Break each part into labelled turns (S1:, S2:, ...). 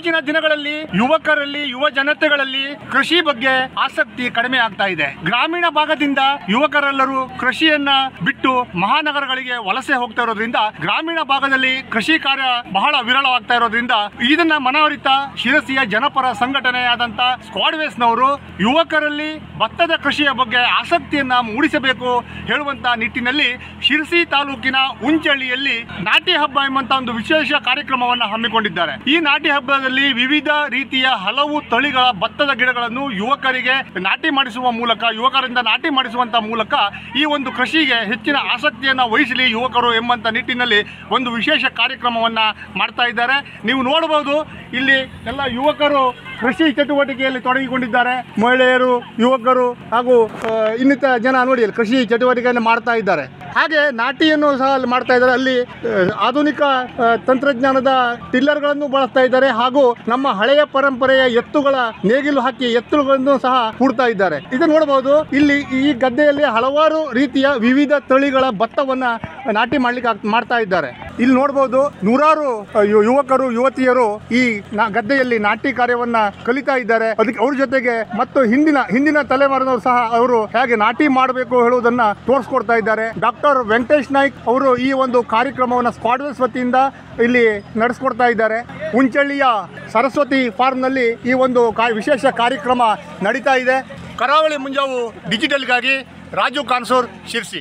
S1: ಇತ್ತೀಚಿನ ದಿನಗಳಲ್ಲಿ ಯುವಕರಲ್ಲಿ ಯುವ ಜನತೆಗಳಲ್ಲಿ ಕೃಷಿ ಬಗ್ಗೆ ಆಸಕ್ತಿ ಕಡಿಮೆ ಆಗ್ತಾ ಇದೆ ಗ್ರಾಮೀಣ ಭಾಗದಿಂದ ಯುವಕರೆಲ್ಲರೂ ಕೃಷಿಯನ್ನ ಬಿಟ್ಟು ಮಹಾನಗರಗಳಿಗೆ ವಲಸೆ ಹೋಗ್ತಾ ಇರೋದ್ರಿಂದ ಗ್ರಾಮೀಣ ಭಾಗದಲ್ಲಿ ಕೃಷಿ ಕಾರ್ಯ ಬಹಳ ವಿರಳವಾಗ್ತಾ ಇರೋದ್ರಿಂದ ಇದನ್ನ ಮನವರಿತ ಶಿರಸಿಯ ಜನಪರ ಸಂಘಟನೆಯಾದಂತ ಸ್ಕ್ವಾಡ್ವೇಸ್ನವರು ಯುವಕರಲ್ಲಿ ಭತ್ತದ ಕೃಷಿಯ ಬಗ್ಗೆ ಆಸಕ್ತಿಯನ್ನ ಮೂಡಿಸಬೇಕು ಹೇಳುವಂತ ನಿಟ್ಟಿನಲ್ಲಿ ಶಿರಸಿ ತಾಲೂಕಿನ ಉಂಚಳ್ಳಿಯಲ್ಲಿ ನಾಟಿ ಹಬ್ಬ ಎಂಬಂತ ಒಂದು ವಿಶೇಷ ಕಾರ್ಯಕ್ರಮವನ್ನು ಹಮ್ಮಿಕೊಂಡಿದ್ದಾರೆ ಈ ನಾಟಿ ಹಬ್ಬದಲ್ಲಿ ವಿವಿಧ ರೀತಿಯ ಹಲವು ತಳಿಗಳ ಭತ್ತದ ಗಿಡಗಳನ್ನು ಯುವಕರಿಗೆ ನಾಟಿ ಮಾಡಿಸುವ ಮೂಲಕ ಯುವಕರಿಂದ ನಾಟಿ ಮಾಡಿಸುವಂತ ಮೂಲಕ ಈ ಒಂದು ಕೃಷಿಗೆ ಹೆಚ್ಚಿನ ಆಸಕ್ತಿಯನ್ನ ವಹಿಸಲಿ ಯುವಕರು ಎಂಬಂತ ನಿಟ್ಟಿನಲ್ಲಿ ಒಂದು ವಿಶೇಷ ಕಾರ್ಯಕ್ರಮವನ್ನ ಮಾಡ್ತಾ ಇದ್ದಾರೆ ನೀವು ನೋಡಬಹುದು ಇಲ್ಲಿ ಎಲ್ಲ ಯುವಕರು ಕೃಷಿ ಚಟುವಟಿಕೆಯಲ್ಲಿ ತೊಡಗಿಕೊಂಡಿದ್ದಾರೆ ಮಹಿಳೆಯರು ಯುವಕರು ಹಾಗೂ ಆ, ಇನ್ನಿತರ ಜನ ನೋಡಿ ಅಲ್ಲಿ ಕೃಷಿ ಚಟುವಟಿಕೆಯನ್ನು ಮಾಡ್ತಾ ಇದ್ದಾರೆ ಹಾಗೆ ನಾಟಿಯನ್ನು ಸಹ ಅಲ್ಲಿ ಮಾಡ್ತಾ ಇದ್ದಾರೆ ಅಲ್ಲಿ ಆ, ಆಧುನಿಕ ಆ, ತಂತ್ರಜ್ಞಾನದ ಟಿಲ್ಲರ್ಗಳನ್ನು ಬಳಸ್ತಾ ಇದ್ದಾರೆ ಹಾಗೂ ನಮ್ಮ ಹಳೆಯ ಪರಂಪರೆಯ ಎತ್ತುಗಳ ನೇಗಿಲು ಹಾಕಿ ಎತ್ತುಗಳನ್ನು ಸಹ ಹೂಡ್ತಾ ಇದ್ದಾರೆ ಇದು ನೋಡಬಹುದು ಇಲ್ಲಿ ಈ ಗದ್ದೆಯಲ್ಲಿ ಹಲವಾರು ರೀತಿಯ ವಿವಿಧ ತಳಿಗಳ ಭತ್ತವನ್ನ ನಾಟಿ ಮಾಡ್ಲಿಕ್ಕೆ ಆಗ್- ಮಾಡ್ತಾ ಇದ್ದಾರೆ ಇಲ್ಲಿ ನೋಡಬಹುದು ನೂರಾರು ಆ, ಯು- ಯುವಕರು ಯುವತಿಯರು ಈ ನಾ- ಗದ್ದೆಯಲ್ಲಿ ನಾಟಿ ಕಾರ್ಯವನ್ನ ಕಲಿತಾ ಇದ್ದಾರೆ ಅದಕ್ಕೆ ಅವ್ರ ಜೊತೆಗೆ ಮತ್ತು ಹಿಂದಿನ ಹಿಂದಿನ ತಲೆಮಾರಿನವರು ಸಹ ಅವರು ಹೇಗೆ ನಾಟಿ ಮಾಡಬೇಕು ಹೇಳುವುದನ್ನ ತೋರಿಸ್ಕೊಡ್ತಾ ಇದ್ದಾರೆ ಡಾಕ್ಟರ್ ವೆಂಕಟೇಶ್ ನಾಯ್ಕ್ ಅವರು ಈ ಒಂದು ಕಾರ್ಯಕ್ರಮವನ್ನು ಸ್ಕ್ವಾಡ್ವೆಸ್ ವತಿಯಿಂದ ಇಲ್ಲಿ ನಡೆಸ್ಕೊಡ್ತಾ ಇದ್ದಾರೆ ಉಂಚಳ್ಳಿಯ ಸರಸ್ವತಿ ಫಾರ್ಮ್ನಲ್ಲಿ ಈ ಒಂದು ಕಾ- ವಿಶೇಷ ಕಾರ್ಯಕ್ರಮ ನಡೀತಾ ಇದೆ ಕರಾವಳಿ ಮುಂಜಾವು ಡಿಜಿಟಲ್ಗಾಗಿ ರಾಜು ಕಾನ್ಸೂರ್ ಶಿರ್ಸಿ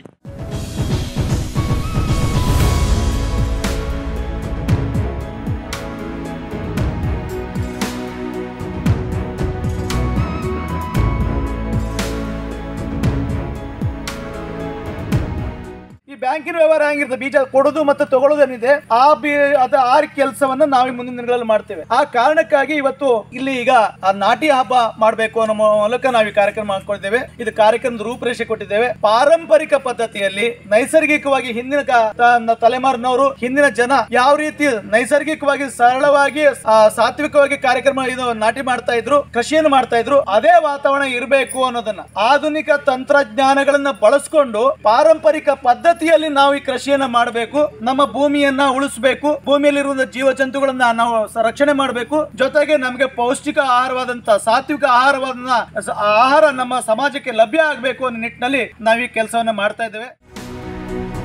S2: ಈ ಬ್ಯಾಂಕಿನ ವ್ಯವಹಾರ ಹೆಂಗಿರುತ್ತೆ ಬೀಜ ಕೊಡೋದು ಮತ್ತು ತಗೊಳ್ಳೋದೇನಿದೆ ಆ ಬಿ ಅದ ಆ ಕೆಲಸವನ್ನ ನಾವು ಈ ಮುಂದಿನ ದಿನಗಳಲ್ಲಿ ಮಾಡ್ತೇವೆ ಆ ಕಾರಣಕ್ಕಾಗಿ ಇವತ್ತು ಇಲ್ಲಿ ಈಗ ಆ ನಾಟಿ ಹಬ್ಬ ಮಾಡಬೇಕು ಅನ್ನೋ ಮೂಲಕ ನಾವು ಈ ಕಾರ್ಯಕ್ರಮ ಮಾಡ್ಕೊಳ್ತೇವೆ ಇದು ಕಾರ್ಯಕ್ರಮದ ರೂಪರೇಷೆ ಕೊಟ್ಟಿದ್ದೇವೆ ಪಾರಂಪರಿಕ ಪದ್ಧತಿಯಲ್ಲಿ ನೈಸರ್ಗಿಕವಾಗಿ ಹಿಂದಿನ ಕಾ- ತ- ತಲೆಮಾರಿನವರು ಹಿಂದಿನ ಜನ ಯಾವ ರೀತಿ ನೈಸರ್ಗಿಕವಾಗಿ ಸರಳವಾಗಿ ಆ, ಸಾತ್ವಿಕವಾಗಿ ಕಾರ್ಯಕ್ರಮ ಇದು ನಾಟಿ ಮಾಡ್ತಾ ಇದ್ರು ಕೃಷಿಯನ್ನು ಮಾಡ್ತಾ ಇದ್ರು ಅದೇ ವಾತಾವರಣ ಇರಬೇಕು ಅನ್ನೋದನ್ನ ಆಧುನಿಕ ತಂತ್ರಜ್ಞಾನಗಳನ್ನ ಬಳಸ್ಕೊಂಡು ಪಾರಂಪರಿಕ ಪದ್ಧತಿಯಲ್ಲಿ ನಾವು ಈ ಕೃಷಿಯನ್ನ ಮಾಡಬೇಕು ನಮ್ಮ ಭೂಮಿಯನ್ನ ಉಳಿಸಬೇಕು ಭೂಮಿಯಲ್ಲಿರುವ ಜೀವ ಜಂತುಗಳನ್ನ ನಾವು ಸ- ರಕ್ಷಣೆ ಮಾಡಬೇಕು ಜೊತೆಗೆ ನಮಗೆ ಪೌಷ್ಟಿಕ ಆಹಾರವಾದಂತ ಸಾತ್ವಿಕ ಆಹಾರವಾದ ಆಹಾರ ನಮ್ಮ ಸಮಾಜಕ್ಕೆ ಲಭ್ಯ ಆಗಬೇಕು ಅನ್ನೋ ನಿಟ್ಟಿನಲ್ಲಿ ನಾವು ಈ ಕೆಲಸವನ್ನ ಮಾಡ್ತಾ ಇದ್ದೇವೆ